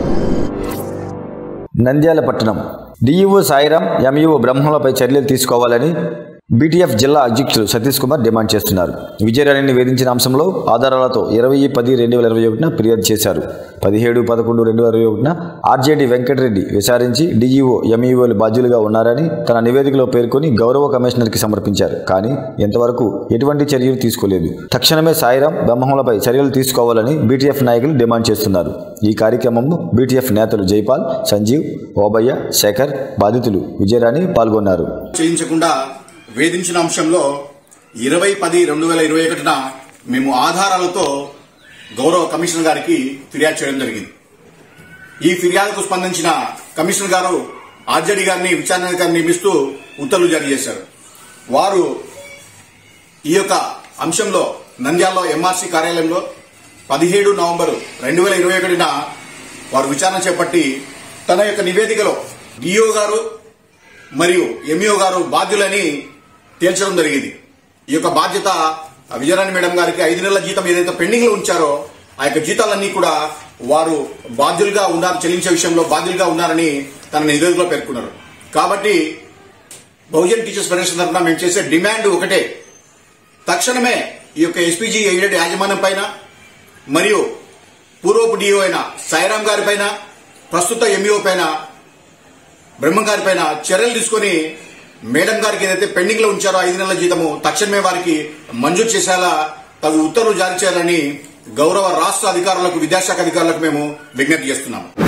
నంద్యాల పట్టణం DEO Sairam MEO బ్రహ్మలపై చర్యలు తీసుకోవాలని బీటీఎఫ్ జిల్లా అధ్యక్షులు సతీష్ కుమార్ డిమాండ్ చేస్తున్నారు విజయరాణిని వేధించిన అంశంలో ఆధారాలతో ఇరవై పది రెండు వేల ఇరవై ఒకటిన ఫిర్యాదు చేశారు పదిహేడు పదకొండు రెండు వేల ఇరవై ఒకటిన ఆర్జేడి వెంకటరెడ్డి విచారించి డీఈఓ ఎంఈఓలు బాధ్యులుగా ఉన్నారని తన నివేదికలో పేర్కొని గౌరవ కమిషనర్కి సమర్పించారు కానీ ఇంతవరకు ఎటువంటి చర్యలు తీసుకోలేదు తక్షణమే సాయిరాం బ్రహ్మలపై చర్యలు తీసుకోవాలని బీటీఎఫ్ నాయకులు డిమాండ్ చేస్తున్నారు ఈ కార్యక్రమంలో బీటీఎఫ్ నేతలు జైపాల్ సంజీవ్ ఓబయ్య శేఖర్ బాధితులు విజయరాణి పాల్గొన్నారు చేయించకుండా వేధించిన అంశంలో ఇరవై పది రెండు వేల ఇరవై ఒకటిన మేము ఆధారాలతో గౌరవ కమిషనర్ గారికి ఫిర్యాదు చేయడం జరిగింది ఈ ఫిర్యాదుకు స్పందించిన కమిషనర్ గారు ఆర్జేడీ గారిని విచారణాధికారిని నియమిస్తూ ఉత్తర్వులు జారీ చేశారు వారు ఈ యొక్క అంశంలో నంద్యాలలో ఎంఆర్సీ కార్యాలయంలో పదిహేడు నవంబరు రెండు వేల ఇరవై ఒకటిన వారు విచారణ చేపట్టి తన యొక్క నివేదికలో డిఓ గారు మరియు ఎంఈఓ గారు బాధ్యులని తేల్చడం జరిగింది ఈ యొక్క బాధ్యత విజయరాణి మేడం గారికి ఐదు నెలల జీతం ఏదైతే పెండింగ్ లో ఉంచారో ఆ యొక్క జీతాలన్నీ కూడా వారు బాధ్యులుగా ఉన్నారు చెల్లించే విషయంలో బాధ్యులుగా ఉన్నారని తన నివేదికలో పేర్కొన్నారు కాబట్టి బహుజన్ టీచర్స్ ఫెడరేషన్ తరఫున మేము చేసే డిమాండ్ ఒకటే తక్షణమే ఈ యొక్క ఎస్పీజీ ఎయిడెడ్ యాజమాన్యం పైన మరియు పూర్వపు డిఓ అయిన సాయిరాం గారి పైన ప్రస్తుత ఎంఈఓ పైన బ్రహ్మం గారి పైన చర్యలు తీసుకొని మేడం గారికి ఏదైతే పెండింగ్ లో ఉంచారో ఐదు నెలల జీతము తక్షణమే వారికి మంజూరు చేసేలా తగు ఉత్తర్వులు జారీ చేయాలని గౌరవ రాష్ట్ర అధికారులకు విద్యాశాఖ అధికారులకు మేము విజ్ఞప్తి చేస్తున్నాము